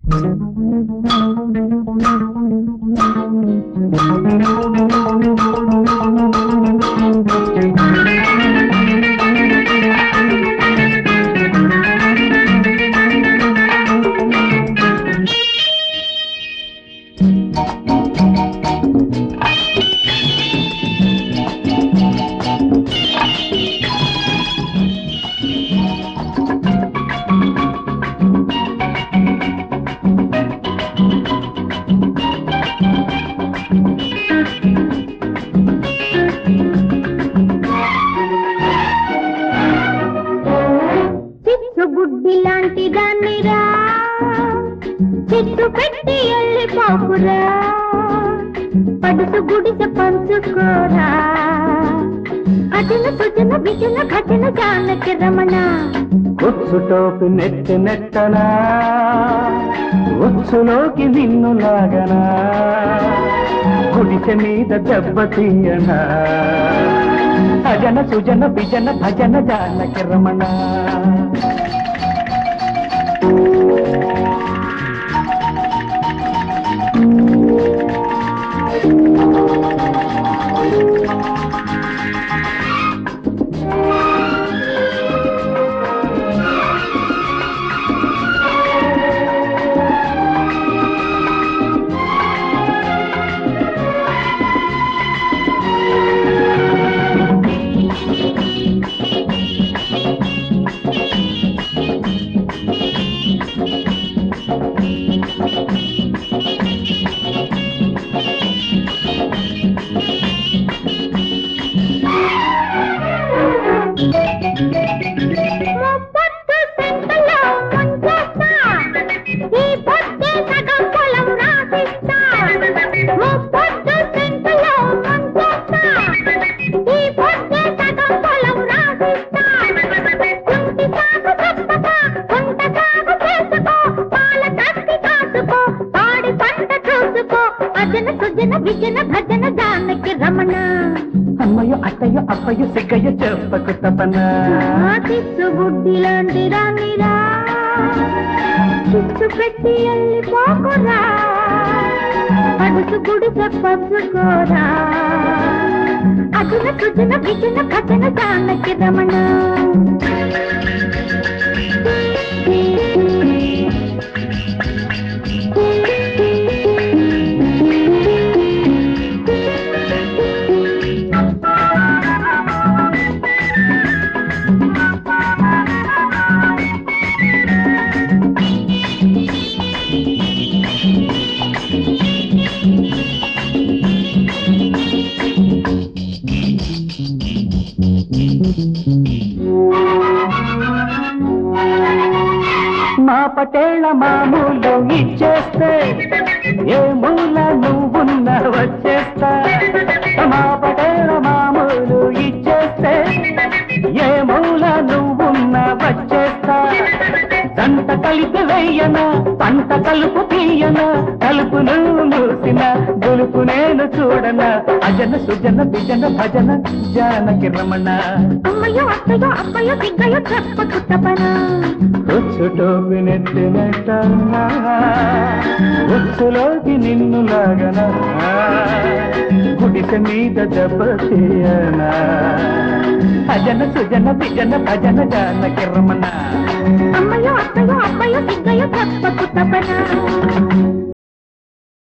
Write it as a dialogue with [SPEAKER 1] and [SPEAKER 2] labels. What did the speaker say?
[SPEAKER 1] చిచ్చు బుడ్డి లాంటి దాన్నిరా చిచ్చు పెట్టి వెళ్ళిపోకురా పడుసు గుడిసె పంచుకోరా అజన సుజన విజన భజన జానకి రమణ
[SPEAKER 2] ఉచ్చు టోపి నెట్టి నెట్టనా ఉచ్చులోకి నిన్ను లాగనా గుడిసె మీద దెబ్బ తీయనా అజన సుజన విజన భజన జానకి రమణ
[SPEAKER 1] ముప్పొద్దు సెంటలో ముంచేస్తా ఈ పొద్దే సగం పొలం రాసిస్తా ముప్పొద్దు సెంటలో ముంచేస్తా ఈ పొద్దే సగం పొలం రాసిస్తా కుంటి సాగు చెప్పక కుంట సాగు చేసుకో పాల కత్తి కాసుకో పాడి పంట చూసుకో అజన సుజన విజన భజన జానకి రమణ
[SPEAKER 2] అమ్మయ్య అత్తయ్య అప్పయ్య సిగ్గయ్య చెప్పకు తపన
[SPEAKER 1] చిచ్చు బుడ్డి లాంటి రానిరా చిచ్చు పెట్టి వెళ్ళిపోకురా పడుసు గుడిసె పచ్చుకోరా అజన సుజన విజన భజన జానకి రమణ
[SPEAKER 2] మా పటేళ్ళ మామూలు ఇచ్చేస్తే ఏ మూల నువ్వున్న వచ్చేస్తా మా పటేళ్ళ మామూలు ఇచ్చేస్తే ఏ మూల నువ్వున్న వచ్చేస్తా జంట కలిపి వెయ్యన పంట కలుపు తీయన కలుపు నువ్వు మూసిన గొలుపు నేను చూడన అజన సుజన విజన భజన జానకి రమణ
[SPEAKER 1] అమ్మయ్యో అత్తయ్యో అబ్బయ్యో దిగ్గయ్యో చెప్పకు తపన
[SPEAKER 2] ఉచ్చు టోపి నెట్టి నెట్టనా ఉచ్చులోకి నిన్ను లాగనా గుడిసె మీద దెబ్బ తీయనా అజన సుజన విజన భజన జానకి రమణ
[SPEAKER 1] అమ్మయ్యో అత్తయ్యో అబ్బయ్యో దిగ్గయ్యో చెప్పకు తపన